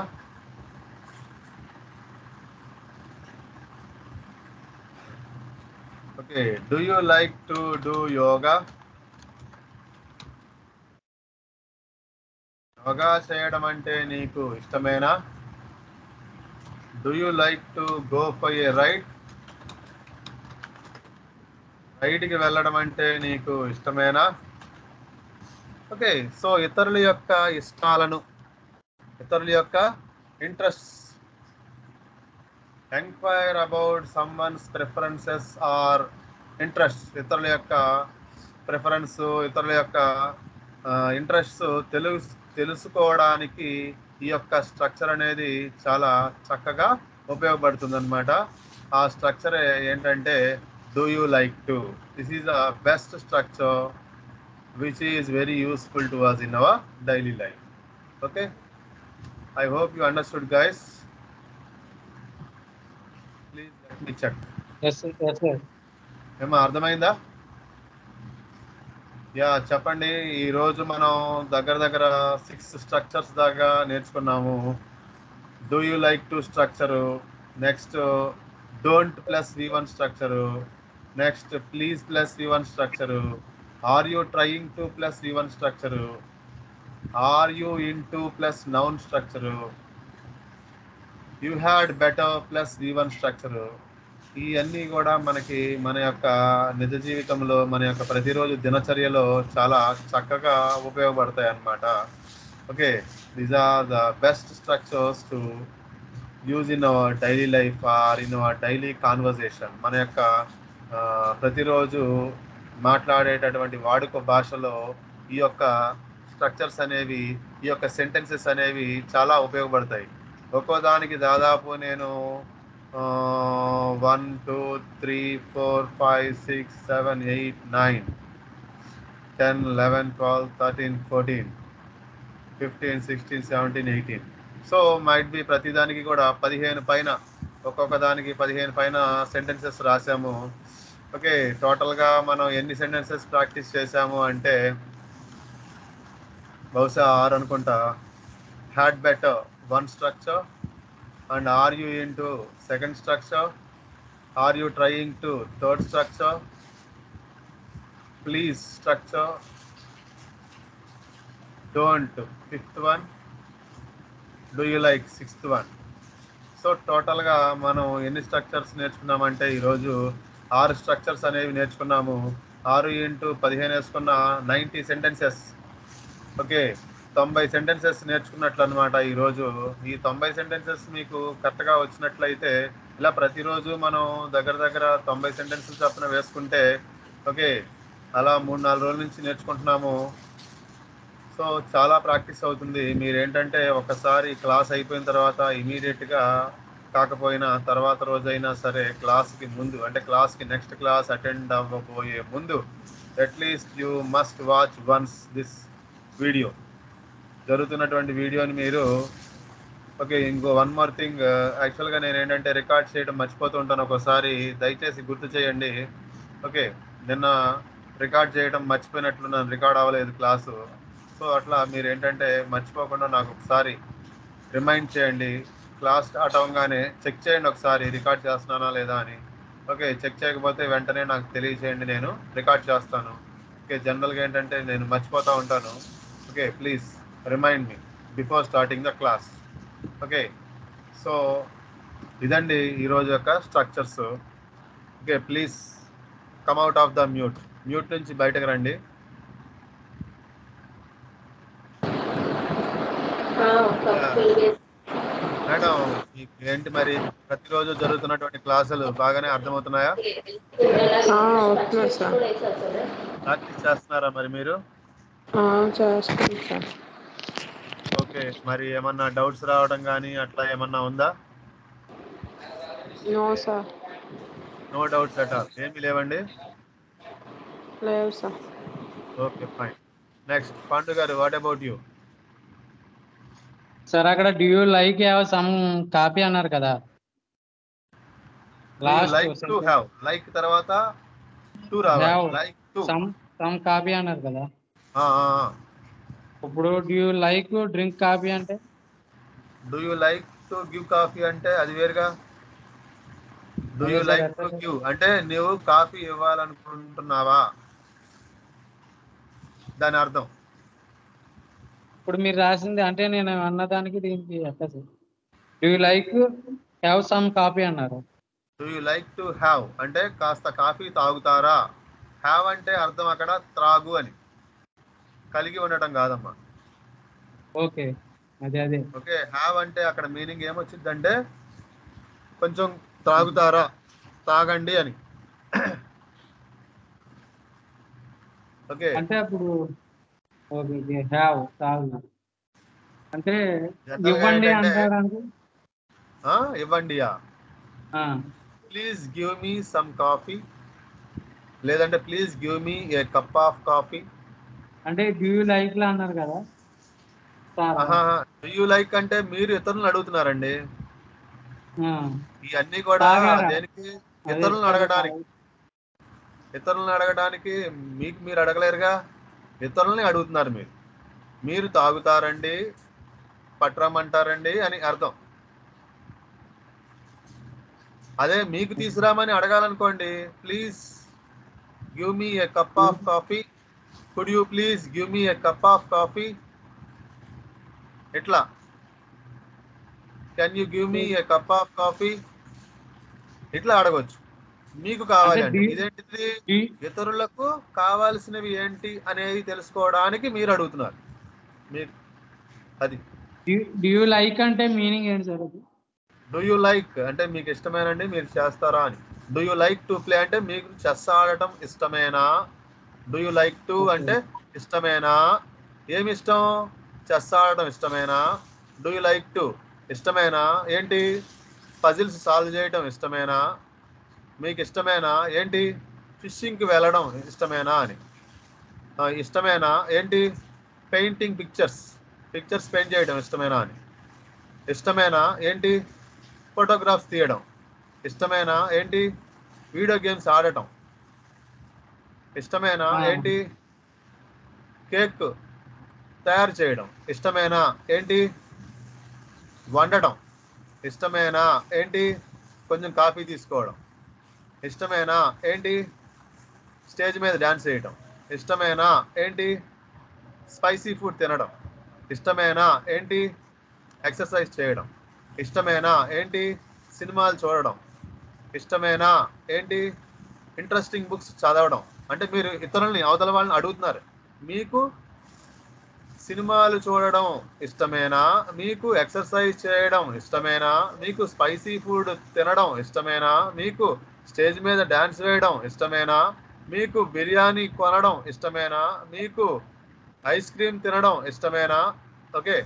A: okay do you like to do yoga yoga చేయడం అంటే నీకు ఇష్టమేనా do you like to go for a ride రైడ్కి వెళ్ళడం అంటే నీకు ఇష్టమేనా ఓకే సో ఇతరుల యొక్క ఇష్టాలను ఇతరుల యొక్క interest enquire about someone's preferences or interest ఇతరుల యొక్క ప్రిఫరెన్స్ ఇతరుల యొక్క ఇంట్రెస్ట్ తెలు తెలుసుకోవడానికి ఈ యొక్క స్ట్రక్చర్ అనేది చాలా చక్కగా ఉపయోగపడుతుంది అనమాట ఆ స్ట్రక్చర్ ఏంటంటే do you like to this is the best structure which is very useful to us in our daily life. Okay, I hope you understood, guys. Please let me check.
C: Yes yes sir
A: ఏమో అర్థమైందా yeah చెప్పండి ఈ రోజు మనం దగ్గర దగ్గర six structures దాకా నేర్చుకున్నాము do you like to structure next don't plus V one structure next please plus V one structure are you trying to plus V one structure are you into plus noun structure you had better plus V one structure ఇవన్నీ కూడా మనకి మన యొక్క నిజ జీవితంలో మన యొక్క ప్రతిరోజు దినచర్యలో చాలా చక్కగా ఉపయోగపడతాయి అన్నమాట okay these are the best structures to use in our daily life or in our daily conversation మన యొక్క ఆ, ప్రతిరోజు మాట్లాడేటటువంటి వాడుక భాషలో ఈ యొక్క స్ట్రక్చర్స్ అనేవి ఈ యొక్క సెంటెన్సెస్ అనేవి చాలా ఉపయోగపడతాయి ఒక్కో దానికి దాదాపు నేను one two three four five six seven eight nine ten eleven twelve thirteen fourteen fifteen sixteen seventeen eighteen so might be ప్రతిదానికి కూడా పదిహేను పైన ఒక్కొక్క దానికి పదిహేను పైన సెంటెన్సెస్ రాసాము ఓకే టోటల్గా మనం ఎన్ని సెంటెన్సెస్ ప్రాక్టీస్ చేసాము అంటే బహుశా ఆరు అనుకుంటా had better one structure and are you into second structure are you trying to third structure please structure don't fifth one do you like sixth one so టోటల్గా మనం ఎన్ని స్ట్రక్చర్స్ నేర్చుకున్నామంటే ఈరోజు ఆరు స్ట్రక్చర్స్ అనేవి నేర్చుకున్నాము ఆరు ఇంటూ పదిహేను వేసుకున్న నైంటీ సెంటెన్సెస్ ఓకే తొంభై సెంటెన్సెస్ నేర్చుకున్నట్లు అనమాట ఈరోజు ఈ తొంభై సెంటెన్సెస్ మీకు కరెక్ట్గా వచ్చినట్లయితే ఇలా ప్రతిరోజు మనం దగ్గర దగ్గర తొంభై సెంటెన్సెస్ చొప్పున వేసుకుంటే ఓకే అలా మూడు నాలుగు రోజుల నుంచి నేర్చుకుంటున్నాము సో చాలా ప్రాక్టీస్ అవుతుంది మీరు ఏంటంటే ఒకసారి క్లాస్ అయిపోయిన తర్వాత ఇమీడియట్గా కాకపోయినా తర్వాత రోజైనా సరే క్లాస్కి ముందు అంటే క్లాస్కి నెక్స్ట్ క్లాస్ అటెండ్ అవ్వబోయే ముందు at least you must watch once this video జరుగుతున్నటువంటి వీడియోని మీరు ఓకే ఇంకో వన్ మోర్ థింగ్ యాక్చువల్గా నేను ఏంటంటే రికార్డ్ చేయడం మర్చిపోతూ ఉంటాను ఒకసారి దయచేసి గుర్తు చేయండి ఓకే నిన్న రికార్డ్ చేయడం మర్చిపోయినట్లు నన్ను రికార్డ్ అవ్వలేదు క్లాసు సో అట్లా మీరు ఏంటంటే మర్చిపోకుండా నాకు ఒకసారి రిమైండ్ చేయండి క్లాస్ స్టార్ట్ అవ్వగానే చెక్ చేయండి ఒకసారి రికార్డ్ చేస్తున్నానా లేదా అని ఓకే చెక్ చేయకపోతే వెంటనే నాకు తెలియచేయండి నేను రికార్డ్ చేస్తాను ఓకే జనరల్గా ఏంటంటే నేను మర్చిపోతూ ఉంటాను okay please remind me before starting the class okay so ఇదండి ఈరోజు యొక్క structures okay please come out of the mute mute నుంచి బయటకు రండి మేడం మీకు ఏంటి మరి ప్రతిరోజు జరుగుతున్నటువంటి క్లాసులు బాగానే అర్థమవుతున్నాయా
C: ఆ, అవుతున్నారు సార్
A: ప్రాక్టీస్ చేస్తున్నారా మరి మీరు
C: ఆ, చేస్తాను సార్
A: ఓకే మరి ఏమన్నా డౌట్స్ రావడం కానీ అట్లా ఏమన్నా ఉందా
C: no sir
A: no doubts at all ఏమీ లేవండి
C: లేవు sir
A: okay fine next Pandu garu what about you
D: sir అక్కడ do you like have some coffee అన్నారు కదా last
A: like to have like తర్వాత టు రావాలి
D: Have.
A: Like to
D: some some coffee అన్నారు కదా ఇప్పుడు do you like drink coffee అంటే
A: do you like to give coffee అంటే అది వేరుగా డూ యూ
D: అదే
A: లైక్
D: సార్,
A: టు
D: అదే
A: గివ్ అంటే నువ్వు కాఫీ ఇవ్వాలనుకుంటున్నావా దాని అర్థం
D: ఇప్పుడు మీరు రాసింది అంటే నేను అన్నదానికి దీనికి ఎట్లా sir do you like have some coffee అన్నారు
A: do you like to have అంటే కాస్త కాఫీ తాగుతారా హ్యావ్ అంటే అర్థం అక్కడ త్రాగు అని కలిగి ఉండటం కాదమ్మా
D: ఓకే అదే అదే
A: ఓకే హ్యావ్ అంటే అక్కడ మీనింగ్ ఏమొచ్చిందంటే కొంచెం తాగుతారా తాగండి అని ఓకే
D: అంటే అప్పుడు ఓకే హ్యావ్ తాగు అంటే
A: General గా
D: ఇవ్వండి
A: ఏంటంటే-
D: అంటాడానికి
A: ఆ, ఇవ్వండియా
D: ఆ,
A: please give me some coffee లేదంటే please give me a cup of coffee
D: అంటే డ్యూ యూ లైక్ లా అన్నారు కదా సార్
A: డూ యూ లైక్ అంటే మీరు ఇతరులను అడుగుతున్నారండి
D: ఆ,
A: ఇవన్నీ కూడా
D: తాగారా?
A: దేనికి
D: అదే
A: ఇతరులను అడగడానికి ఇతరులను అడగడానికి మీకు మీరు అడగలేరుగా ఇతరులని అడుగుతున్నారు మీరు మీరు తాగుతారండి పట్రమంటారండి అని అర్థం అదే మీకు తీసుకురామని అడగాలనుకోండి please give me a cup of coffee could you please give me a cup of coffee ఎట్లా can you give me a cup of coffee ఇట్లా అడగొచ్చు మీకు కావాలి
D: అంటే
A: అంటే
D: డి-
A: ఇదేంటిది
D: డి-
A: ఇతరులకు కావాల్సినవి ఏంటి అనేది తెలుసుకోవడానికి మీరు అడుగుతున్నారు మీరు అది
D: డూ యూ లైక్ అంటే మీనింగ్ ఏంటి సార్ అది
A: డూ యూ లైక్ అంటే మీకు ఇష్టమేనండి మీరు చేస్తారా అని do you like to play అంటే మీకు చెస్ ఆడటం ఇష్టమేనా డూ యూ లైక్ టు అంటే ఇష్టమేనా ఏమి ఇష్టం చెస్ ఆడటం ఇష్టమేనా డూ యూ లైక్ టు ఇష్టమేనా ఏంటి పజిల్స్ సాల్వ్ చేయడం ఇష్టమేనా మీకు ఇష్టమేనా ఏంటి ఫిషింగ్కి వెళ్ళడం ఇష్టమేనా అని ఆ, ఇష్టమేనా ఏంటి పెయింటింగ్ పిక్చర్స్ పిక్చర్స్ పెయింట్ చేయడం ఇష్టమేనా అని ఇష్టమేనా ఏంటి ఫోటోగ్రాఫ్స్ తీయడం ఇష్టమేనా ఏంటి వీడియో గేమ్స్ ఆడటం ఇష్టమేనా
D: ఆ.
A: ఏంటి కేక్ తయారు చేయడం ఇష్టమేనా ఏంటి వండటం ఇష్టమేనా ఏంటి కొంచెం కాఫీ తీసుకోవడం ఇష్టమేనా ఏంటి స్టేజ్ మీద డాన్స్ చేయడం ఇష్టమేనా ఏంటి స్పైసీ ఫుడ్ తినడం ఇష్టమేనా ఏంటి ఎక్సర్సైజ్ చేయడం ఇష్టమేనా ఏంటి సినిమాలు చూడడం ఇష్టమేనా ఏంటి ఇంట్రెస్టింగ్ బుక్స్ చదవడం అంటే మీరు ఇతరులని అవతల వాళ్ళని అడుగుతున్నారు మీకు సినిమాలు చూడడం ఇష్టమేనా మీకు ఎక్సర్సైజ్ చేయడం ఇష్టమేనా మీకు స్పైసీ ఫుడ్ తినడం ఇష్టమేనా మీకు స్టేజ్ మీద డాన్స్ వేయడం ఇష్టమేనా మీకు బిర్యానీ కొనడం ఇష్టమేనా మీకు ఐస్ క్రీమ్ తినడం ఇష్టమేనా ఓకే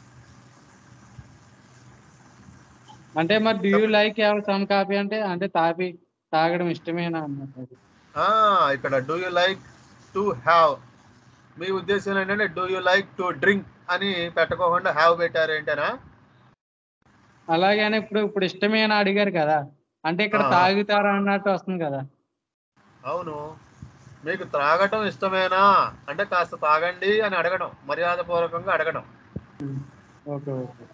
D: అంటే మరి do you like have some coffee అంటే అంటే తాపి తాగడం ఇష్టమేనా అన్నట్టు
A: ఆ, ఇక్కడ do you like to have మీ ఉద్దేశం ఏంటంటే do you like to drink అని పెట్టకోకుండా హ్యావ్ పెట్టారు ఏంటనా
D: అలాగే అని ఇప్పుడు ఇప్పుడు ఇష్టమేనా అడిగారు కదా అంటే ఇక్కడ
A: ఆ.
D: తాగుతారా అన్నట్టు వస్తుంది కదా
A: అవును మీకు త్రాగటం ఇష్టమేనా అంటే కాస్త తాగండి అని అడగడం మర్యాదపూర్వకంగా అడగడం
D: ఓకే ఓకే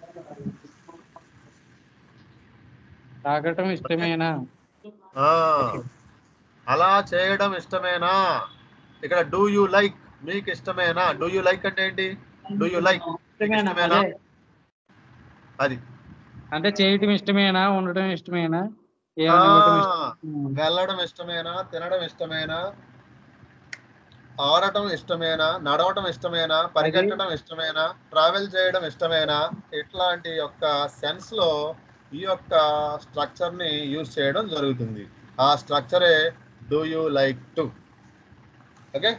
D: తాగటం ఇష్టమేనా
A: ఆ, అలా చేయడం ఇష్టమేనా ఇక్కడ డూ యూ లైక్ మీకు ఇష్టమేనా డూ యూ లైక్ అంటే ఏంటి డూ యూ లైక్
D: ఇష్టమేనా
A: ఇష్టమేనా?
D: అదే
A: అది
D: అంటే చేయటం ఇష్టమేనా ఉండటం ఇష్టమేనా
A: ఆ,
D: ఏమైనా ఇవ్వటం ఇష్టం
A: వెళ్ళడం ఇష్టమేనా తినడం ఇష్టమేనా ఆడటం ఇష్టమేనా నడవటం ఇష్టమేనా పరిగెత్తడం ఇష్టమేనా ట్రావెల్ చేయడం ఇష్టమేనా ఇట్లాంటి యొక్క సెన్స్ లో ఈ యొక్క స్ట్రక్చర్ ని యూజ్ చేయడం జరుగుతుంది ఆ స్ట్రక్చరే do you like to okay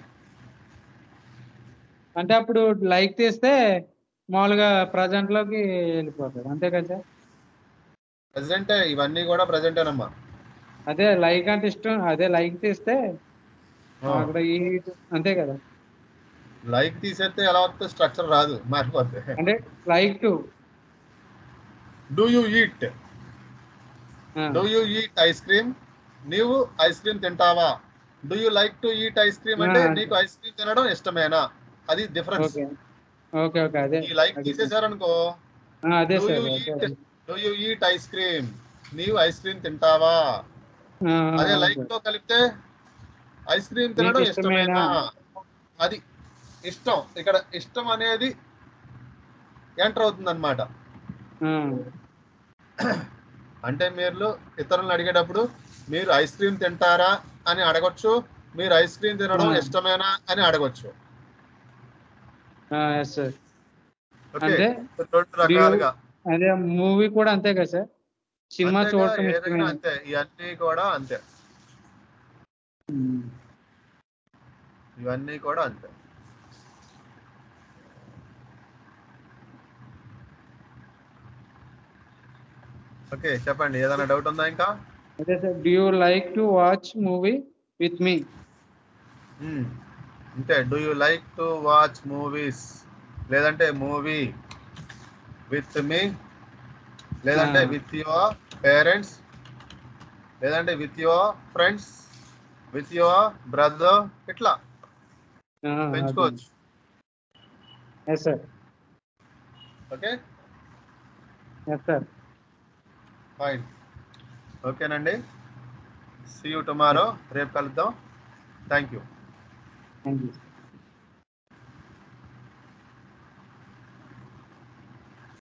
D: అంటే అప్పుడు లైక్ తీస్తే మామూలుగా ప్రజెంట్ లోకి వెళ్ళిపోతారు అంతే కదా సార్
A: ప్రజెంటే ఇవన్నీ కూడా ప్రజెంటేనమ్మా
D: అదే లైక్ అంటే ఇష్టం అదే లైక్ తీస్తే అక్కడ ఈ అంతే కదా
A: లైక్ తీసేస్తే ఎలా వస్తుంది స్ట్రక్చర్ రాదు మారిపోతే
D: అంటే like to
A: do you eat do you eat ice cream నీవు ఐస్ క్రీమ్ తింటావా do you like to eat ice cream అంటే
D: ఆ.
A: నీకు ఐస్ క్రీమ్ తినడం ఇష్టమేనా అది డిఫరెన్స్
D: ఓకే ఓకే ఓకే అదే
A: ఈ లైక్
D: అది.
A: తీసేశారనుకో
D: ఆ, అదే
A: డూ
D: సార్
A: యూ
D: అదే.
A: Eat do you eat ice cream నీవు ఐస్ క్రీమ్ తింటావా
D: ఆ, ఆ,
A: అదే
D: అవును
A: లైక్
D: సార్.
A: తో కలిపితే ఐస్ క్రీమ్ తినడం
D: నీకు ఇష్టమేనా?
A: ఇష్టమేనా అది ఇష్టం ఇక్కడ ఇష్టం అనేది ఎంటర్ అవుతుంది అనమాట
D: ఆ,
A: అంటే మీరు ఇతరులను అడిగేటప్పుడు మీరు ఐస్ క్రీమ్ తింటారా అని అడగొచ్చు మీరు ఐస్ క్రీమ్ తినడం
D: ఆ.
A: ఇష్టమేనా అని అడగొచ్చు
D: ఆ, ఎస్ సార్
A: ఓకే
D: అంటే
A: రెండు రకాలుగా
D: అదే మూవీ కూడా అంతే కదా సార్ సినిమా
A: అంతేగా,
D: చూడటం
A: ఏదైనా
D: ఇష్టమే
A: అంతే ఇవన్నీ కూడా అంతే
D: ఉమ్.
A: ఇవన్నీ కూడా అంతే ఓకే చెప్పండి ఏదైనా డౌట్ ఉందా ఇంకా
D: అదే sir do you like to watch movie with me
A: hmm. అంతే do you like to watch movies లేదంటే మూవీ విత్ మీ లేదంటే
D: ఆ.
A: విత్ యువర్ పేరెంట్స్ లేదంటే with your friends with your brother ఇట్లా పెంచుకోవచ్చు
D: yes sir
A: okay
D: yes sir
A: fine ఓకేనండి see you tomorrow రేపు కలుద్దాం థ్యాంక్ యూ
D: థ్యాంక్ యూ